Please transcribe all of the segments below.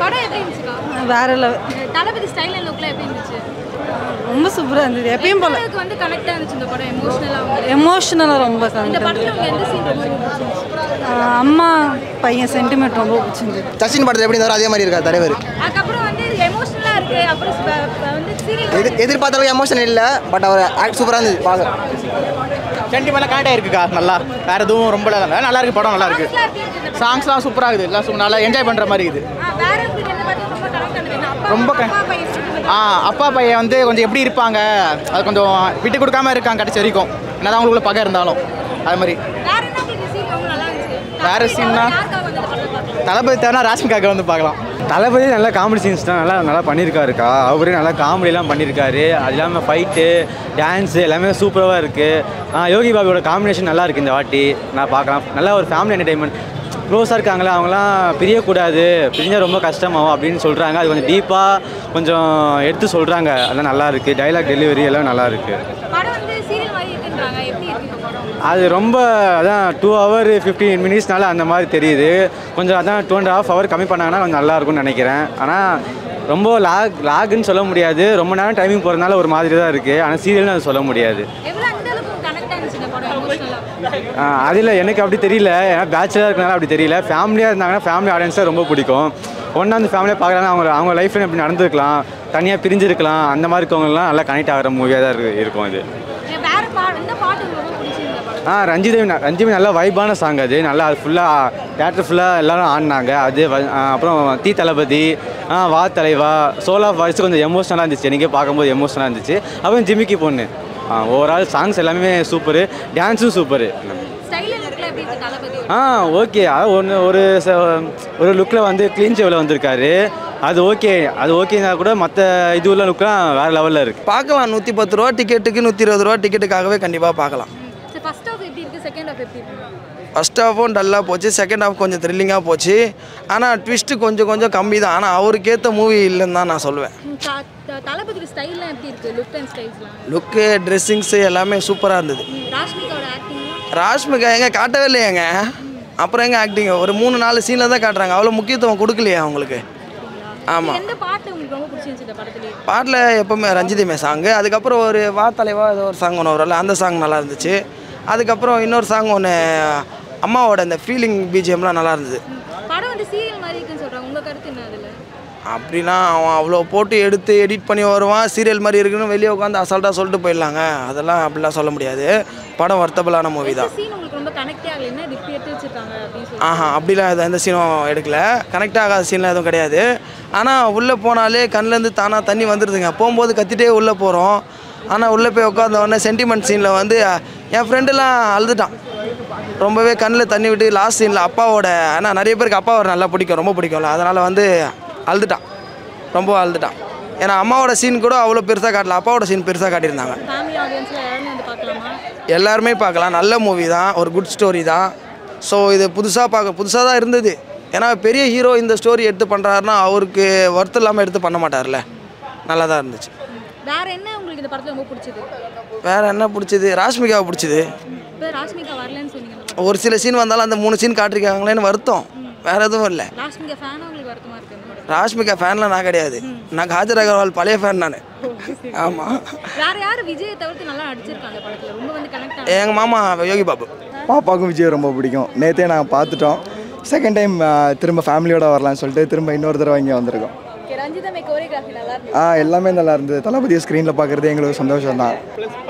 படம் எப்படி இருந்துச்சுக்கா வேற லெவல் தளபதி ஸ்டைல் அண்ட் லுக்ல எப்படி இருந்துச்சு ரொம்ப சூப்பராக இருந்தது எப்பயும் போல உங்களுக்கு வந்து கனெக்டா இருந்துச்சு இந்த படம் எமோஷனலா வந்து எமோஷனலாக ரொம்ப இந்த கனெக்ட் படத்துல உங்களுக்கு எந்த சீன் ரொம்ப பிடிச்சிருந்துச்சு அம்மா பையன் சென்டிமெண்ட் ரொம்ப பிடிச்சிருந்தது சச்சின் படத்தில் எப்படி இருந்தாரோ அதே மாதிரி இருக்கார் தலைவர் அதுக்கப்புறம் வந்து எமோஷனலா இருக்கு அப்புறம் ச- ப- வந்து சீரியல் எதிர் எதிர்பார்த்த அளவுக்கு எமோஷன் இல்லை பட் அவர் ஆக்ட் சூப்பராக இருந்தது பார்க்க சென்டிமெண்ட்லாம் கனெக்ட் ஆயிருக்குக்கா நல்லா வேற எதுவும் ரொம்ப இல்லை நல்லா இருக்கு படம் நல்லா இருக்கு சாங்ஸ்லாம் சூப்பராக இருக்குது எல்லாம் super- நல்லா என்ஜாய் பண்ணுற மாதிரி இருக்குது வேற உங்களுக்கு எந்த படத்துல ரொம்ப கனெக்ட் ஆனது அப்பா ரொம்ப க- அப்பா பையன் sentiment. ஆ அப்பா பையன் வந்து கொஞ்சம் எப்படி இருப்பாங்க அது கொஞ்சம் விட்டு கொடுக்காம இருக்காங்க கடைசி வரைக்கும் என்னதான் அவங்களுக்குள்ள பகை இருந்தாலும் அது மாதிரி வேற என்ன உங்களுக்கு சீன் ரொம்ப நல்லா இருந்துச்சு வேற scene னா? யாருக்காக வந்து இந்த படத்தை பார்க்கலாம் தளபதி தேவைன்னா ராஷ்மிகாக்க வந்து பார்க்கலாம் தளபதி நல்லா காமெடி சீன்ஸ் தான் நல்லா நல்லா பண்ணியிருக்காருக்கா அவரே நல்லா காமெடிலாம் பண்ணியிருக்காரு அது இல்லாமல் ஃபைட்டு டான்ஸு எல்லாமே சூப்பராக இருக்குது யோகி பாபியோட காம்பினேஷன் நல்லா இருக்குது இந்த வாட்டி நான் பார்க்கலாம் நல்லா ஒரு ஃபேமிலி என்டர்டைன்மெண்ட் க்ளோஸாக இருக்காங்களா அவங்களாம் பிரியக்கூடாது பிரிஞ்சால் ரொம்ப கஷ்டமாகும் அப்படின்னு சொல்கிறாங்க அது கொஞ்சம் டீப்பாக கொஞ்சம் எடுத்து சொல்கிறாங்க அதெல்லாம் நல்லா இருக்குது டைலாக் டெலிவரி எல்லாம் நல்லா இருக்குது படம் வந்து சீரியல் மாதிரி இருக்குன்றாங்க எப்படி இருக்கு இந்த படம் அது ரொம்ப அதான் டூ ஹவர் ஃபிஃப்டீன் மினிட்ஸ்னால அந்த மாதிரி தெரியுது கொஞ்சம் அதான் டூ அண்ட் ஹாஃப் ஹவர் கம்மி பண்ணாங்கன்னா கொஞ்சம் நல்லா இருக்கும்னு நினைக்கிறேன் ஆனால் ரொம்ப லாக் லாகுன்னு சொல்ல முடியாது ரொம்ப நேரம் டைமிங் போகிறதுனால ஒரு மாதிரி தான் இருக்குது ஆனால் சீரியல்னு அது சொல்ல முடியாது எவ்வளவு அந்த அளவுக்கு கனெக்ட் ஆனிச்சு இந்த படம் எமோஷனலா அதில் எனக்கு அப்படி தெரியல ஏன்னா பேச்சுலராக இருக்கனால அப்படி தெரியல ஃபேமிலியாக இருந்தாங்கன்னா ஃபேமிலி ஆடியன்ஸாக ரொம்ப பிடிக்கும் ஒன்றா அந்த ஃபேமிலியாக பார்க்குறாங்க அவங்க அவங்க லைஃப்பில் எப்படி நடந்துருக்கலாம் தனியாக பிரிஞ்சிருக்கலாம் அந்த மாதிரி இருக்கவங்கலாம் நல்லா கனெக்ட் ஆகிற மூவியாக தான் இருக்கு இருக்கும் இது வேற பாட்டு இந்த பாட்டு உங்களுக்கு ரொம்ப பிடிச்சிருந்த படம் ஆ ரஞ்சிதேவி ந- ரஞ்சிதேவி நல்லா வைபான சாங் அது நல்லா அது ஃபுல்லாக தேட்டர் ஃபுல்லாக எல்லாரும் ஆடினாங்க அது வ- ஆ, அப்புறம் தீ தளபதி ஆ வா தலைவா சோலா வாய்ஸ் கொஞ்சம் எமோஷனலாக இருந்துச்சு எனக்கே பார்க்கும்போது எமோஷனலாக இருந்துச்சு அப்புறம் ஜிமிக்கி பொண்ணு ஓவரால் சாங்ஸ் எல்லாமே சூப்பரு டான்ஸும் சூப்பரு ஸ்டைல் அண்ட் லுக்ல எப்படி இருக்கு தளபதி ஆ ஓகே அது ஒன்று ஒரு ச- ஒரு லுக்கில் வந்து க்ளீன் ஷேவில் வந்திருக்காரு அது ஓகே அது ஓகேனா கூட மற்ற இது உள்ள லுக்லாம் வேறு லெவலில் இருக்குது பார்க்கலாம் நூற்றி பத்து ரூபா டிக்கெட்டுக்கு நூற்றி இருபது ரூபா டிக்கெட்டுக்காகவே கண்டிப்பாக பார்க்கலாம் சரி ஃபர்ஸ்ட் ஹாஃப் எப்படி இருக்கு செகண்ட் ஹாஃப் எப்படி இருக்கு ஃபஸ்ட் ஹாஃபும் டல்லாக போச்சு செகண்ட் ஹாஃப் கொஞ்சம் த்ரில்லிங்காக போச்சு ஆனால் ட்விஸ்ட்டு கொஞ்சம் கொஞ்சம் கம்மி தான் ஆனால் அவருக்கேற்ற மூவி இல்லைன்னு தான் நான் சொல்லுவேன் ம், த- த- தளபதியோட ஸ்டைல்லாம் எப்படி இருக்கு லுக் அண்ட் ஸ்டைல்ஸ்லாம் லுக்கு ட்ரெஸ்ஸிங்ஸு எல்லாமே சூப்பராக இருந்தது ராஷ்மிகாவோட ஆக்டிங் ராஷ்மிகா எங்க காட்டவே இல்லையேங்க அப்புறம் எங்க ஆக்டிங் ஒரு மூணு நாலு சீனில் தான் காட்டுறாங்க அவ்வளோ முக்கியத்துவம் கொடுக்கலையே அவங்களுக்கு ஆமாம் எந்த பாட்டு உங்களுக்கு ரொம்ப பிடிச்சிருந்துச்சு இந்த படத்துலயே பாட்டில் எப்போவுமே ரஞ்சிதமே சாங்கு அதுக்கப்புறம் ஒரு வா தலைவா ஏதோ ஒரு சாங் ஒன்று வரல அந்த சாங் நல்லா இருந்துச்சு அதுக்கப்புறம் இன்னொரு சாங் ஒன்று அம்மாவோட இந்த ஃபீலிங் பிஜிஎம்லாம் நல்லா இருந்தது ம், படம் வந்து சீரியல் மாதிரி இருக்குன்னு சொல்றாங்க உங்க கருத்து என்ன அதுல அப்படிலாம் அவன் அவ்வளோ போட்டு எடுத்து எடிட் பண்ணி வருவான் சீரியல் மாதிரி இருக்குன்னு வெளியே உட்காந்து அசால்ட்டாக சொல்லிட்டு போயிடலாங்க அதெல்லாம் அப்படிலாம் சொல்ல முடியாது படம் வர்த்தபிளான மூவி தான் சீன் உங்களுக்கு ரொம்ப கனெக்டே ஆகல என்ன இது இப்படி எடுத்து வச்சிருக்காங்க அப்படின்னு சொல்லி ஆஹா அப்படிலாம் எதுவும் எந்த சீனும் எடுக்கல கனெக்ட் ஆகாத சீன்லாம் எதுவும் கிடையாது ஆனால் உள்ளே போனாலே கண்ணுலேருந்து தானாக தண்ணி வந்துடுதுங்க போகும்போது கத்திட்டே உள்ளே போகிறோம் ஆனால் உள்ளே போய் உட்காந்த உடனே சென்டிமெண்ட் சீனில் வந்து என் ஃப்ரெண்டுலாம் அழுதுட்டான் ரொம்பவே கண்ணில் தண்ணி விட்டு லாஸ்ட் சீனில் அப்பாவோட ஆனால் நிறைய பேருக்கு அப்பாவை நல்லா பிடிக்கும் ரொம்ப பிடிக்கும்ல அதனால் வந்து அழுதுட்டான் ரொம்ப அழுதுட்டான் ஏன்னா அம்மாவோட சீன் கூட அவ்வளோ பெருசாக காட்டல அப்பாவோட சீன் பெருசாக காட்டியிருந்தாங்க ஃபேமிலி ஆடியன்ஸ்ல யாருமே வந்து பார்க்கலாமா எல்லாருமே பார்க்கலாம் நல்ல மூவி தான் ஒரு குட் ஸ்டோரி தான் ஸோ இது புதுசாக பார்க்க புதுசாக தான் இருந்தது ஏன்னா பெரிய ஹீரோ இந்த ஸ்டோரி எடுத்து பண்ணுறாருன்னா அவருக்கு ஒர்த் இல்லாமல் எடுத்து பண்ண மாட்டார்ல நல்லா தான் இருந்துச்சு வேற என்ன உங்களுக்கு இந்த படத்துல ரொம்ப பிடிச்சது வேறு என்ன பிடிச்சது ராஷ்மிகாவை பிடிச்சது இப்போ ராஷ்மிகா வரலன்னு சொன்னீங்க அந்த ஒரு சில சீன் வந்தாலும் அந்த மூணு சீன் காட்டிருக்காங்களேன்னு வருத்தம் வேறு எதுவும் இல்லை படம். ராஷ்மிகா ஃபேனா உங்களுக்கு வருத்தமா இருக்கு அந்த படம் ராஷ்மிகா ஃபேன்லாம் நான் கிடையாது நான் காஜர் அகர்வால் பழைய ஃபேன் நான் ஆமாம் வேற யாரு விஜயை தவிர்த்து நல்லா நடிச்சிருக்காங்க அந்த படத்துல ரொம்ப வந்து கனெக்ட் ஆன எங்கள் மாமா யோகி பாபு பாப்பாவுக்கும் விஜய் ரொம்ப பிடிக்கும் நேற்றே நாங்கள் பார்த்துட்டோம் செகண்ட் டைம் திரும்ப ஃபேமிலியோட வரலாம்னு சொல்லிட்டு திரும்ப இன்னொரு தடவை இங்கே வந்திருக்கோம் ஓகே ரஞ்சிதமே கோரியோகிராஃபி நல்லா இருக்கு ஆ எல்லாமே நல்லா இருந்தது தளபதியை ஸ்க்ரீனில் பார்க்குறது எங்களுக்கு சந்தோஷம் தான்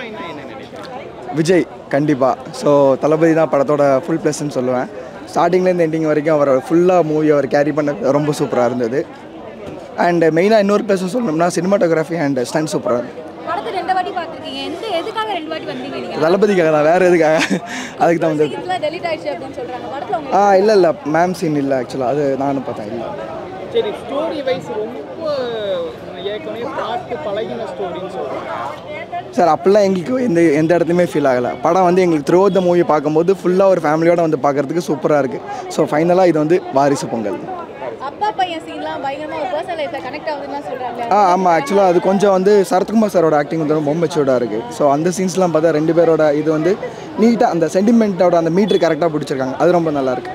விஜய் கண்டிப்பாக ஸோ தளபதி தான் படத்தோட ஃபுல் ப்ளஸ்ன்னு சொல்லுவேன் ஸ்டார்டிங்லேருந்து எண்டிங் வரைக்கும் அவர் ஃபுல்லாக மூவி அவர் கேரி பண்ண ரொம்ப சூப்பராக இருந்தது அண்ட் மெயினாக இன்னொரு ப்ளஸ்ன்னு சொல்லணும்னா சினிமாட்டோகிராஃபி அண்ட் ஸ்டன் சூப்பராக இருந்தது படத்தை ரெண்டு வாட்டி பார்த்துருக்கீங்க எந்த எதுக்காக ரெண்டு வாட்டி வந்தீங்க நீங்க தளபதிக்காக தான் வேறு எதுக்காக அதுக்கு தான் வந்து இதெல்லாம் டெலிட் ஆயிடுச்சு அப்படின்னு சொல்றாங்க படத்துல அவங்க ஆ இல்லை இல்லை மேம் சீன் இல்லை ஆக்சுவலாக அது நானும் பார்த்தேன் இல்லை சரி ஸ்டோரி வைஸ் ரொம்ப ஏற்கனவே பார்த்து பழகின ஸ்டோரின்னு சொல்கிறேன் சார் அப்படிலாம் எங்களுக்கு எந்த எந்த இடத்துலையுமே ஃபீல் ஆகலை படம் வந்து எங்களுக்கு த்ரூ த மூவி பார்க்கும்போது ஃபுல்லாக ஒரு ஃபேமிலியோட வந்து பார்க்கறதுக்கு சூப்பராக இருக்குது ஸோ ஃபைனலாக இது வந்து வாரிசு பொங்கல் அப்பா பையன் சீன்லாம் பயங்கரமா ஒரு பர்சனல் லைஃப்ல கனெக்ட் ஆகுதுன்னு சொல்றாங்க ஆ ஆமாம் ஆக்சுவலாக அது கொஞ்சம் வந்து சரத்குமார் சாரோட ஆக்டிங் வந்து ரொம்ப மெச்சூர்டாக இருக்குது ஸோ அந்த சீன்ஸ்லாம் பார்த்தா ரெண்டு பேரோட இது வந்து நீட்டாக அந்த சென்டிமெண்ட்டோட அந்த மீட்ரு கரெக்டாக பிடிச்சிருக்காங்க அது ரொம்ப நல்லா இருக்கு எந்த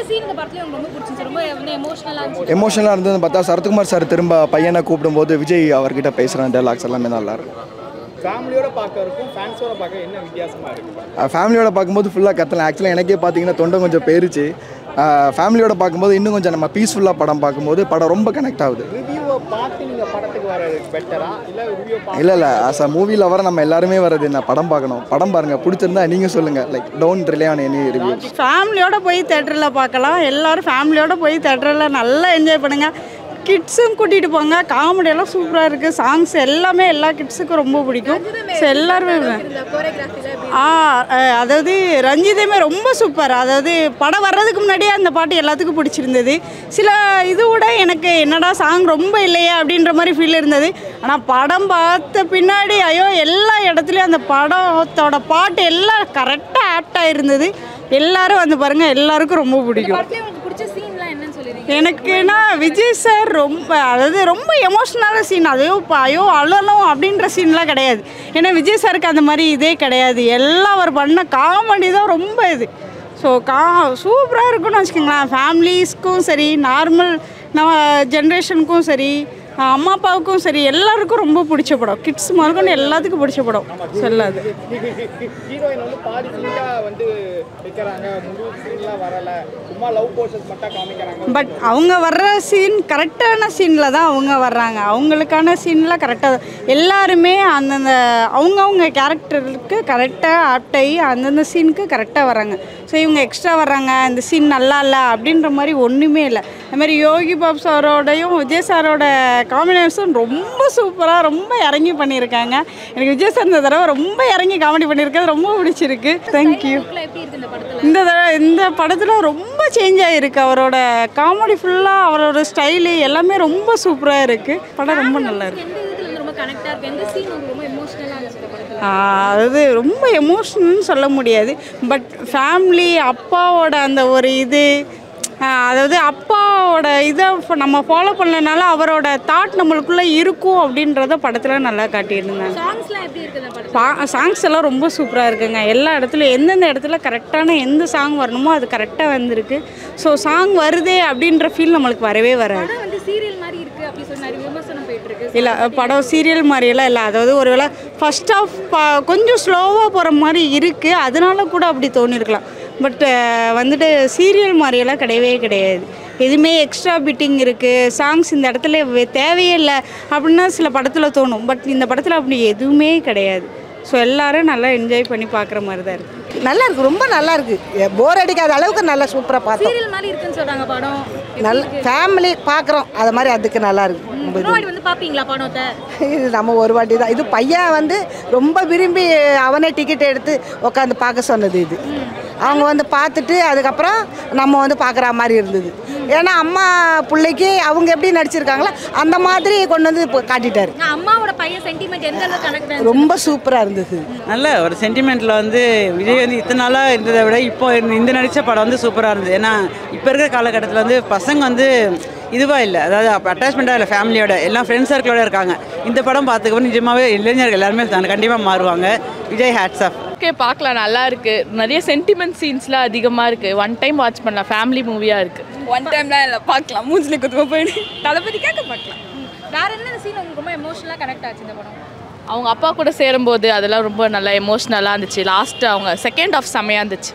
சீன் இந்த படத்துல எனக்கு ரொம்ப பிடிச்சிருந்துச்சு ரொம்ப வந்து எமோஷனலா இருந்துச்சு எமோஷனலாக இருந்ததுன்னு பார்த்தா சரத்குமார் சார் திரும்ப பையனை கூப்பிடும்போது விஜய் அவர்கிட்ட பேசுகிற டைலாக்ஸ் எல்லாமே நல்லா இருக்கும் ஃபேமிலியோட பார்க்கறதுக்கும் ஃபேன்ஸோட பார்க்க என்ன வித்தியாசமா இருக்கு ஃபேமிலியோட பார்க்கும்போது ஃபுல்லாக கத்தலாம் ஆக்சுவலாக எனக்கே பார்த்தீங்கன்னா தொண்டை கொஞ்சம் பேருச்சு ஃபேமிலியோட பார்க்கும்போது இன்னும் கொஞ்சம் நம்ம பீஸ்ஃபுல்லாக படம் பார்க்கும்போது படம் ரொம்ப கனெக்ட் ஆகுது ரிவ்யூவை பார்த்து நீங்க படத்துக்கு வர பெட்டரா இல்ல ரிவ்யூ இல்லை இல்லை ஆஸ் அ மூவியில் வர நம்ம எல்லாருமே வர்றது என்ன படம் பார்க்கணும் படம் பாருங்கள் பிடிச்சிருந்தா நீங்கள் சொல்லுங்கள் like don't rely on any review ஃபேமிலியோட போய் தேட்டரில் பார்க்கலாம் எல்லாரும் ஃபேமிலியோட போய் தேட்டரில் நல்லா என்ஜாய் பண்ணுங்கள் கிட்ஸும் கூட்டிகிட்டு போங்க காமெடியெல்லாம் சூப்பராக இருக்குது சாங்ஸ் எல்லாமே எல்லா கிட்ஸுக்கும் ரொம்ப பிடிக்கும் ஸோ எல்லாருமே இந்த கோரியோகிராஃபில ஆ அஹ், அதாவது ரஞ்சிதமே ரொம்ப சூப்பர் அதாவது படம் வர்றதுக்கு முன்னாடியே அந்த பாட்டு எல்லாத்துக்கும் பிடிச்சிருந்தது சில இது கூட எனக்கு என்னடா சாங் ரொம்ப இல்லையே அப்படின்ற மாதிரி ஃபீல் இருந்தது ஆனால் படம் பார்த்த பின்னாடி ஐயோ எல்லா இடத்துலையும் அந்த படத்தோட பாட்டு எல்லாம் கரெக்டாக ஆப்டாக இருந்தது எல்லாரும் வந்து பாருங்கள் எல்லாருக்கும் ரொம்ப பிடிக்கும் படத்துல உங்களுக்கு பிடிச்ச சீன்லாம் என்னன்னு சொல்லிடுங்க எனக்குன்னா விஜய் சார் ரொம்ப அதாவது ரொம்ப எமோஷ்னலான சீன் ஐயோ இப்போ ஐயோ அழணும் அப்படின்ற சீன்லாம் கிடையாது ஏன்னா விஜய் சாருக்கு அந்த மாதிரி இதே கிடையாது எல்லாம் அவர் பண்ண காமெடி தான் ரொம்ப இது ஸோ கா சூப்பராக இருக்கும்னு வச்சுக்கோங்களேன் ஃபேமிலிஸ்க்கும் சரி நார்மல் நம்ம ஜென்ரேஷனுக்கும் சரி அம்மா அப்பாவுக்கும் சரி எல்லாருக்கும் ரொம்ப பிடிச்ச படம் கிட்ஸ் முதற்கொண்டு எல்லாத்துக்கும் பிடிச்ச படம் சொல்லாது ஹீரோயின் வந்து பாதி சீன்டா வந்து வைக்கிறாங்க முழு சீன்லாம் வரல சும்மா லவ் போர்ஷன்ஸ் மட்டும் காமிக்கிறாங்க பட் அவங்க வர்ற சீன் கரெக்டான சீனில் தான் அவங்க வர்றாங்க அவங்களுக்கான சீனில் கரெக்டாக எல்லாருமே அந்தந்த அவங்கவுங்க கேரக்டருக்கு கரெக்டாக ஆப்ட் ஆகி அந்தந்த சீனுக்கு கரெக்டாக வர்றாங்க ஸோ இவங்க எக்ஸ்ட்ரா வர்றாங்க இந்த சீன் நல்லா இல்லை அப்படின்ற மாதிரி ஒன்றுமே இல்லை அது மாதிரி யோகி பாபு சாரோடையும் விஜய் சாரோட காம்பினேஷன் ரொம்ப சூப்பராக ரொம்ப இறங்கி பண்ணியிருக்காங்க எனக்கு விஜய் சார் இந்த தடவை ரொம்ப இறங்கி காமெடி பண்ணியிருக்கிறது ரொம்ப பிடிச்சிருக்கு தேங்க்யூ லுக்ல எப்படி இருக்கு இந்த படத்துல இந்த தடவை இந்த படத்தில் ரொம்ப சேஞ்ச் ஆகிருக்கு அவரோட காமெடி ஃபுல்லாக அவரோட ஸ்டைலு எல்லாமே ரொம்ப சூப்பராக இருக்குது படம் ரொம்ப நல்லா இருக்கு எந்த இதுல இருந்து ரொம்ப கனெக்டா இருக்கு எந்த சீன் உங்களுக்கு ரொம்ப எமோஷனலா இருந்துச்சு இந்த படத்துல ஆஹ் அதாவது ரொம்ப எமோஷனல்னு சொல்ல முடியாது பட் ஃபேமிலி அப்பாவோட அந்த ஒரு இது ஆஹ் அதாவது அப்பாவோட இதை ஃப- நம்ம ஃபாலோ பண்ணலனால அவரோட தாட் நம்மளுக்குள்ளே இருக்கும் அப்படின்றத படத்தில் நல்லா காட்டியிருந்தாங்க சாங்ஸ்லாம் எப்படி இருக்கு இந்த படத்துல பா சாங்ஸ் எல்லாம் ரொம்ப சூப்பராக இருக்குங்க எல்லா இடத்துலையும் எந்தெந்த இடத்துல கரெக்டான எந்த சாங் வரணுமோ அது கரெக்டாக வந்திருக்கு ஸோ சாங் வருதே அப்படின்ற ஃபீல் நம்மளுக்கு வரவே வராது படம் வந்து சீரியல் மாதிரி இருக்கு அப்படி சொல்லி நிறைய விமர்சனம் போயிட்டு இருக்கு இல்லை படம் சீரியல் மாதிரியெல்லாம் இல்லை அதாவது ஒருவேளை ஃபர்ஸ்ட் ஆஃப் கொஞ்சம் ஸ்லோவாக போகிற மாதிரி இருக்குது அதனால கூட அப்படி தோணிருக்கலாம் பட் வந்துட்டு சீரியல் மாதிரியெல்லாம் கிடையவே கிடையாது எதுவுமே எக்ஸ்ட்ரா பிட்டிங் இருக்குது சாங்ஸ் இந்த இடத்துல வே- தேவையே இல்லை அப்படின்னா சில படத்தில் தோணும் பட் இந்த படத்தில் அப்படி எதுவுமே கிடையாது ஸோ எல்லாரும் நல்லா என்ஜாய் பண்ணி பார்க்குற மாதிரி தான் இருக்குது நல்லா இருக்கு ரொம்ப நல்லா இருக்கு போர் அடிக்காத அளவுக்கு நல்லா சூப்பராக பார்த்தோம் சீரியல் மாதிரி இருக்குன்னு சொல்றாங்க படம் நல்ல ஃபேமிலி பார்க்குறோம் அது மாதிரி அதுக்கு நல்லா இருக்கு ரொம்ப இது. முன்னாடி வந்து பாப்பீங்களா படத்தை இது நம்ம ஒரு வாட்டி தான் இது பையன் வந்து ரொம்ப விரும்பி அவனே டிக்கெட் எடுத்து உட்காந்து பார்க்க சொன்னது இது அவங்க வந்து பார்த்துட்டு அதுக்கப்புறம் நம்ம வந்து பார்க்குற மாதிரி இருந்தது ஏன்னா அம்மா பிள்ளைக்கு அவங்க எப்படி நடிச்சிருக்காங்களோ அந்த மாதிரி கொண்டு வந்து இப்போ காட்டிட்டாரு நான் அம்மாவோட பையன் சென்டிமெண்ட் எந்த அளவுக்கு கனெக்ட் ரொம்ப சூப்பராக இருந்தது நல்ல ஒரு சென்டிமெண்ட்டில் வந்து விஜய் வந்து இத்தனை நாளாக இருந்ததை விட இப்போ இந்த நடித்த படம் வந்து சூப்பராக இருந்தது ஏன்னா இப்போ இருக்கிற காலகட்டத்தில் வந்து பசங்க வந்து இதுவாக இல்லை அதாவது அட்டாச்மெண்ட்டாக இல்லை ஃபேமிலியோட எல்லாம் ஃப்ரெண்ட்ஸ் சர்க்கிளோட இருக்காங்க இந்த படம் பார்த்துக்கப்புறம் நிஜமாவே இளைஞர்கள் எல்லாருமே கண்டிப்பாக மாறுவாங்க விஜய் ஹேட்ஸ் ஆஃப் ஓகே பார்க்கலாம் நல்லா இருக்கு நிறைய சென்டிமெண்ட் சீன்ஸ்லாம் அதிகமாக இருக்கு ஒன் டைம் வாட்ச் பண்ணலாம் ஃபேமிலி மூவியாக இருக்கு ஒன் டைம்லாம் இல்லை பார்க்கலாம் மூஞ்சில் குத்துமா போயிடு தளபதிக்காக பார்க்கலாம் வேற என்ன சீன் உங்களுக்கு ரொம்ப எமோஷனலா கனெக்ட் ஆச்சு இந்த படம் அவங்க அப்பா கூட சேரும்போது அதெல்லாம் ரொம்ப நல்லா எமோஷ்னலாக இருந்துச்சு லாஸ்ட் அவங்க செகண்ட் ஆஃப் செம்மையாக இருந்துச்சு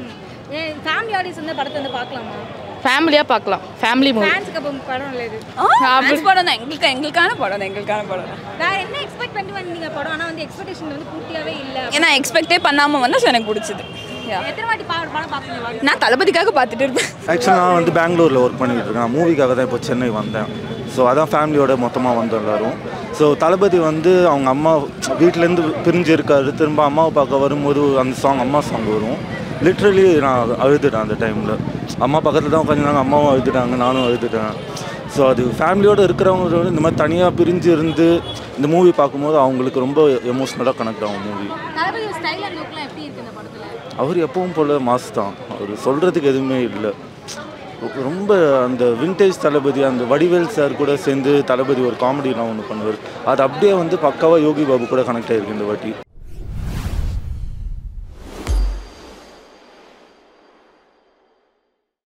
ஏன் ஃபேமிலி ஆடியன்ஸ் வந்து படத்தை வந்து பார்க்கலாமா ஃபேமிலியாக பார்க்கலாம் ஃபேமிலி மூவி ஃபேன்ஸுக்கு அப்போ படம் இல்லை இது ஃபேன்ஸ் படம் தான் எங்களுக்கு எங்களுக்கான படம் தான் எங்களுக்கான படம் தான் வேற என்ன எக்ஸ்பெக்ட் பண்ணி வந்தீங்க படம் ஆனா வந்து எக்ஸ்பெக்டேஷன் வந்து பூர்த்தியாவே இல்ல ஏன்னா எக்ஸ்பெக்டே பண்ணாமல் வந்தால் எனக்கு பிடிச்சது Yeah. எத்தனை வாட்டி பா- படம் பாப்பீங்க நான் தளபதிக்காக பார்த்துட்டு இருப்பேன் ஆக்சுவலாக நான் வந்து பெங்களூரில் ஒர்க் பண்ணிட்டு இருக்கேன் நான் மூவிக்காக தான் இப்போ சென்னை வந்தேன் ஸோ அதான் ஃபேமிலியோட மொத்தமாக வந்தோம் எல்லாரும் ஸோ தளபதி வந்து அவங்க அம்மா வீட்டிலேருந்து பிரிஞ்சு இருக்காரு திரும்ப அம்மாவை பார்க்க வரும்போது அந்த சாங் அம்மா சாங் வரும் லிட்ரலி நான் அழுதுட்டேன் அந்த டைமில் அம்மா பக்கத்தில் தான் உட்காந்துருந்தாங்க அம்மாவும் அழுதுட்டாங்க நானும் அழுதுட்டேன் ஸோ அது ஃபேமிலியோடு இருக்கிறவங்க வந்து இந்த மாதிரி தனியாக பிரிஞ்சு இருந்து இந்த மூவி பார்க்கும்போது அவங்களுக்கு ரொம்ப எமோஷ்னலாக கனெக்ட் ஆகும் மூவி தளபதி ஸ்டைல் அண்ட் லுக்லாம் எப்படி இருக்கு இந்த படத்துல அவர் எப்பவும் போல மாஸ் தான் அவர் சொல்கிறதுக்கு எதுவுமே இல்லை ரொம்ப அந்த விண்டேஜ் தளபதி அந்த வடிவேல் சார் கூட சேர்ந்து தளபதி ஒரு காமெடிலாம் ஒன்று பண்ணுவார் அது அப்படியே வந்து பக்காவாக யோகி பாபு கூட கனெக்ட் ஆகிருக்கு இந்த வாட்டி